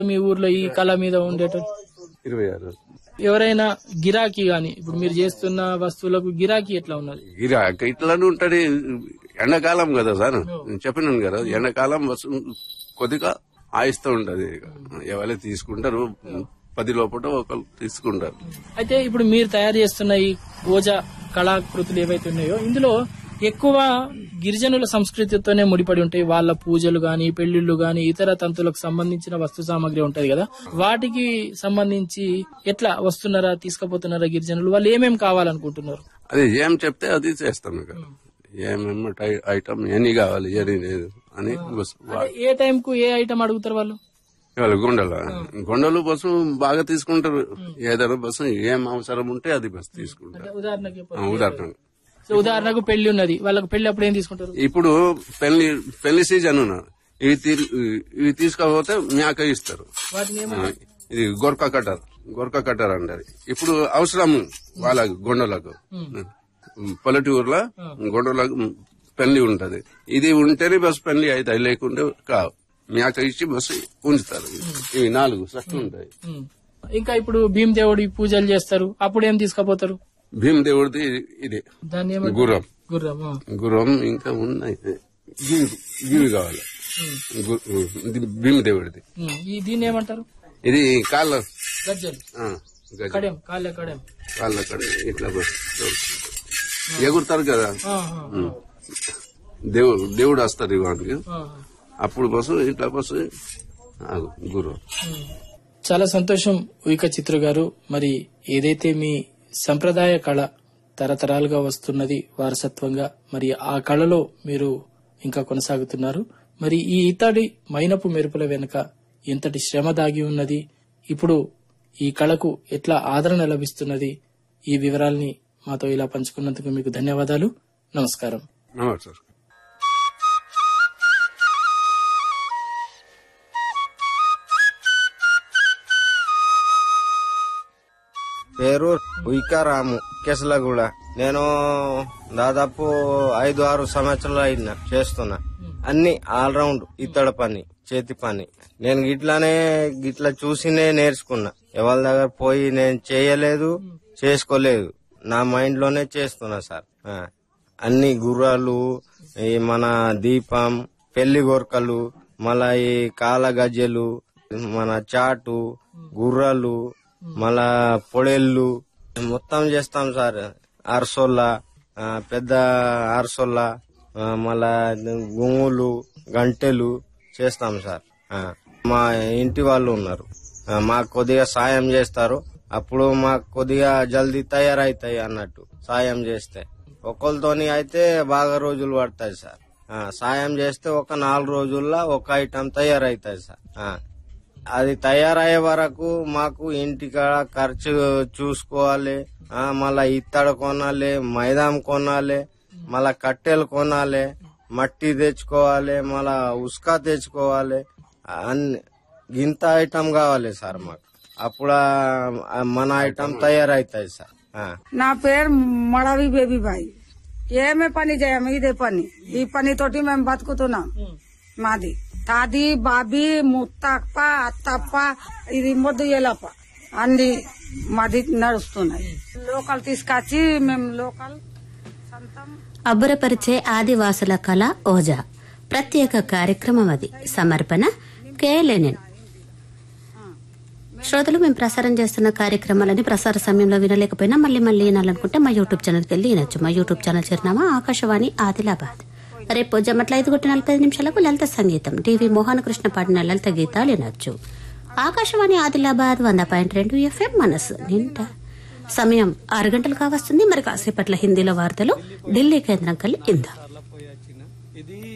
మీ ఊర్లో ఈ కళ మీద ఉండేటోళ్ళు ఇరవై ఆరు ఎవరైనా గిరాకీ గాని ఇప్పుడు మీరు చేస్తున్న వస్తువులకు గిరాకీ ఎట్లా ఉన్నది గిరాక ఇట్లానే ఉంటది ఎండాకాలం కదా సార్ నేను చెప్పినాను కదా ఎండాకాలం వస్తు కొద్దిగా ఆయిస్తూ ఉంటది ఎవరైనా తీసుకుంటారు పది లోపల ఒకరు తీసుకుంటారు అయితే ఇప్పుడు మీరు తయారు చేస్తున్న ఈ ఓజా కళాకృతులు ఏవైతే ఉన్నాయో ఇందులో ఎక్కువ గిరిజనుల సంస్కృతితోనే ముడిపడి ఉంటాయి వాళ్ళ పూజలు గాని పెళ్లిళ్లు గాని ఇతర తంతులకు సంబంధించిన వస్తు సామాగ్రి ఉంటది కదా వాటికి సంబంధించి ఎట్లా వస్తున్నారా తీసుకుపోతున్నారా గిరిజనులు వాళ్ళు ఏమేం కావాలనుకుంటున్నారు అది ఏం చెప్తే అది చేస్తాం ఇక ఏమేమి ఐటమ్ ఎన్ని కావాలి ఎన్ని లేదు అని బస్ వా- అంటే ఏ టైం కు ఏ ఐటమ్ అడుగుతారు వాళ్ళు వాళ్ళు గుండెల గుండెలు బస్సు బాగా తీసుకుంటారు ఏదైనా బస్సు ఏం అవసరం ఉంటే అది బస్సు తీసుకుంటారు అంటే ఉదాహరణకి ఆ, చెప్పండి. ఉదాహరణ సో ఉదాహరణకు పెళ్లి ఉన్నది వాళ్ళకి పెళ్లి అప్పుడు ఏం తీసుకుంటారు ఇప్పుడు పెళ్లి పెళ్లి సీజన్ ఉన్నది ఇవి తీ- ఇవి తీసుకోకపోతే మేక ఇస్తారు వాటిని ఏమో ఆ, ఇది గొరక కట్టర్ గొరక కట్టర్ అంటారు ఇప్పుడు అవసరం వాళ్ళ గుండెలకు పల్లెటూరులో గుండెలకు పెళ్లి ఉంటది ఇది ఉంటేనే బస్ పెళ్లి అవుతాయి లేకుంటే కావు మేక ఇచ్చి బస్సు ఉంచుతారు ఇవి నాలుగు సట్లు ఉంటాయి ఉమ్. ఇంకా ఇప్పుడు భీమ్ దేవుడి పూజలు చేస్తారు అప్పుడు ఏం తీసుకుపోతారు భీమ్ దేవుడిది ఇది దాన్ని ఏమంటారు గుర్రం గుర్రం ఆ. గుర్రం ఇంకా ఉన్నాయి గివి గివి కావాలి గు- ఇది భీమ్ దేవుడిది ఉమ్. ఈ దీన్ని ఏమంటారు ఇది కాళ్ళ గజ్జలు ఆ, గజ కడెం కాళ్ళ కడెం కాళ్ళ కడ ఇట్లా బస్ ఎగురుతారు కదా ఆ, ఆ, ఉమ్. దేవుడు దేవుడు వస్తారు ఇవానికి ఆ, ఆ. అప్పుడు బస్సు ఇట్లా బస్సు ఆగు, గుర్రం ఉమ్. చాలా సంతోషం ఉయిక చిత్ర గారు మరి ఏదైతే మీ సంప్రదాయ కళ తరతరాలుగా వస్తున్నది వారసత్వంగా మరి ఆ కళలో మీరు ఇంకా కొనసాగుతున్నారు మరి ఈ ఇతడి మైనపు మెరుపుల వెనుక ఎంతటి శ్రమ దాగి ఉన్నది ఇప్పుడు ఈ కళకు ఎట్లా ఆదరణ లభిస్తున్నది ఈ వివరాల్ని మాతో ఇలా పంచుకున్నందుకు మీకు ధన్యవాదాలు నమస్కారం నమస్తే సార్ పేరు ఉయికారాము కెసలగూడ నేను దాదాపు ఐదు ఆరు సంవత్సరాలు అయినా చేస్తున్నా అన్ని ఆల్రౌండ్ ఇత్తడ పని చేతి పని నేను గిట్లానే గిట్లా చూసినే నేర్చుకున్నా ఎవరి దగ్గర పోయి నేను చేయలేదు చేసుకోలేదు నా మైండ్ లోనే చేస్తున్నా సార్ ఆ. అన్ని గుర్రాలు ఈ మన దీపం పెళ్లి గొరకలు మళ్ళా ఈ కాల గజ్జెలు మన చాటు గుర్రాలు మళ్ళా పొడేళ్ళు మొత్తం చేస్తాం సార్ అరసోల్లా ఆ, పెద్ద అరసోల్లా ఆ, మళ్ళా గుంగులు గంటెలు చేస్తాం సార్ ఆ, మా ఇంటి వాళ్ళు ఉన్నారు ఆ, మాకు కొద్దిగా సాయం చేస్తారు అప్పుడు మాకు కొద్దిగా జల్దీ తయారైతాయి అన్నట్టు సాయం చేస్తే ఒకరితోని అయితే బాగా రోజులు పడతాయి సార్ ఆ, సాయం చేస్తే ఒక నాలుగు రోజుల్లో ఒక ఐటమ్ తయారైతాయి సార్ ఆ. అది తయారయ్యే వరకు మాకు ఇంటికాడ ఖర్చు చూసుకోవాలి ఆ, మళ్ళా ఇత్తడ కొనాలి మైదాం కొనాలి మళ్ళా కట్టెలు కొనాలి మట్టి తెచ్చుకోవాలి మళ్ళా ఉస్కా తెచ్చుకోవాలి అన్ని గింత ఐటమ్ కావాలి సార్ మాకు అప్పుడు ఆ, మన ఐటమ్ తయారైతాయి సార్ ఆ. నా పేరు మడవి బేబీ బాయ్ ఏమే పని చేయము ఇదే పని ఈ పని తోటి మేము బతుకుతున్నాం మాది తాది బాబీ ముత్తప్ప అత్తప్ప ఇది మొద్దు ఎలప్ప అన్ని మాది నడుస్తున్నాయి లోకల్ తీసుకొచ్చి మేము లోకల్ సొంతం అబ్బురపరిచే ఆదివాసుల కళ ఓజా ప్రత్యేక కార్యక్రమం అది సమర్పణ కేఎల్ఎన్ఎన్ శ్రోతలు మేము ప్రసారం చేస్తున్న కార్యక్రమాలని ప్రసార సమయంలో వినలేకపోయినా మళ్ళీ మళ్ళీ వినాలనుకుంటే మా యూట్యూబ్ ఛానల్కి వెళ్ళి వినొచ్చు మా యూట్యూబ్ ఛానల్ చిరునామా ఆకాశవాణి ఆదిలాబాద్ రేపు జమట్ల ఐదు కొట్టి నలభై ఐదు నిమిషాలకు లలిత సంగీతం టీవీ మోహన్ కృష్ణ పాడిన లలిత గీతాలు వినొచ్చు ఆకాశవాణి ఆదిలాబాద్ వంద పాయింట్ రెండు ఎఫ్ఎం మనసు నింట సమయం ఆరు గంటలు కావస్తుంది మరి కాసేపట్ల హిందీలో వార్తలు ఢిల్లీ కేంద్రం కల్లి ఇందా ఇది